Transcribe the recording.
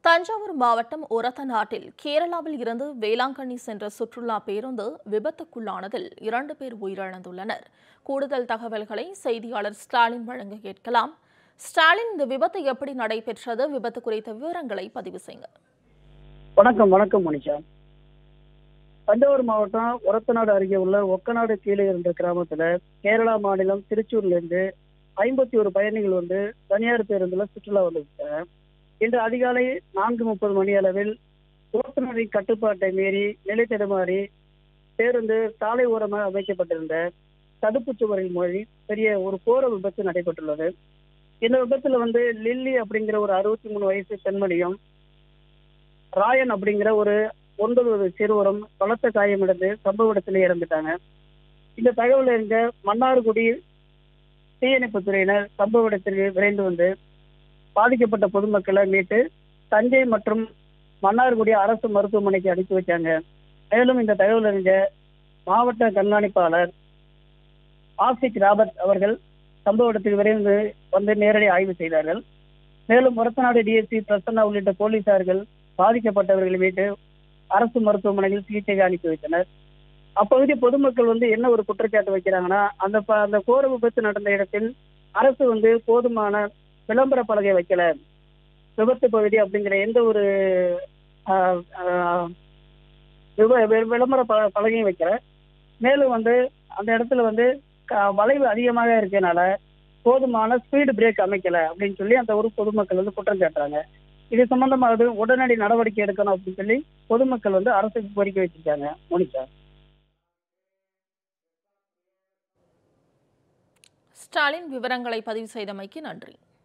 தஞ்சாவூர் மாவட்டம் ஒரத்தநாட்டில் கேரளாவில் இருந்து வேளாங்கண்ணி சென்ற சுற்றுலா பேருந்து விபத்துக்குள்ளானதில் இரண்டு பேர் உயிரிழந்துள்ளனர் கூடுதல் தகவல்களை செய்தியாளர் ஸ்டாலின் வழங்க கேட்கலாம் ஸ்டாலின் இந்த விபத்து எப்படி நடைபெற்றது விபத்து குறித்த விவரங்களை பதிவு செய்யுங்க வணக்கம் வணக்கம் மனிஷா தஞ்சாவூர் மாவட்டம் ஒரத்தநாடு அருகே உள்ள ஒக்கநாடு கீழே என்ற கிராமத்துல கேரளா மாநிலம் திருச்சூர்ல இருந்து ஐம்பத்தி ஒரு பயணிகள் வந்து தனியார் பேருந்துல சுற்றுலா வந்திருக்காங்க இன்று அதிகாலை நான்கு முப்பது மணி அளவில் ஓட்டுநரின் கட்டுப்பாட்டை மீறி நிலை தடுமாறி பேருந்து சாலை ஓரமாக அமைக்கப்பட்டிருந்த தடுப்பு சுவரில் மொழி பெரிய ஒரு கோர விபத்து நடைபெற்றுள்ளது இந்த விபத்துல வந்து லில்லி அப்படிங்கிற ஒரு அறுபத்தி மூணு வயசு பெண்மணியும் ராயன் அப்படிங்கிற ஒரு ஒன்பது வயது சிறுவரும் பலத்த காயமடைந்து சம்பவ இடத்திலே இறந்துட்டாங்க இந்த தகவல் அறிந்த மன்னார்குடி தீயணைப்பு துறையினர் சம்பவ இடத்திற்கு விரைந்து வந்து பாதிக்கப்பட்ட பொதுமக்களை மீட்டு தஞ்சை மற்றும் மன்னார்குடி அரசு மருத்துவமனைக்கு அனுப்பி வச்சாங்க மேலும் இந்த தகவல் அறிந்த மாவட்ட கண்காணிப்பாளர் ஆசிக் ராபர்ட் அவர்கள் சம்பவ இடத்துக்கு விரைந்து வந்து நேரடி ஆய்வு செய்தார்கள் மேலும் முரத்தநாடு டிஎஸ்பி பிரசன்னா உள்ளிட்ட போலீசார்கள் பாதிக்கப்பட்டவர்களை மீட்டு அரசு மருத்துவமனையில் சிகிச்சைக்கு அனுப்பி வைத்தனர் அப்பகுதி பொதுமக்கள் வந்து என்ன ஒரு குற்றச்சாட்டு வைக்கிறாங்கன்னா அந்த ப- அந்த கோர விபத்து நடந்த இடத்தில் அரசு வந்து போதுமான விளம்பர பலகை வைக்கல விபத்து பகுதி அப்படிங்கிற எந்த ஒரு ஆஹ், ஆஹ், விவ- வி- விளம்பர ப- பலகையும் வைக்கல மேலும் வந்து அந்த இடத்துல வந்து க- வளைவு அதிகமாக இருக்கனால போதுமான ஸ்பீடு பிரேக் அமைக்கல அப்படின்னு சொல்லி அந்த ஒரு பொதுமக்கள் வந்து குற்றம் சாட்டுறாங்க இது சம்பந்தமாக உடனடி நடவடிக்கை எடுக்கணும் அப்படின்னு சொல்லி பொதுமக்கள் வந்து அரசுக்கு கோரிக்கை வச்சிருக்காங்க மோனிகா ஸ்டாலின் விவரங்களை பதிவு செய்தமைக்கு நன்றி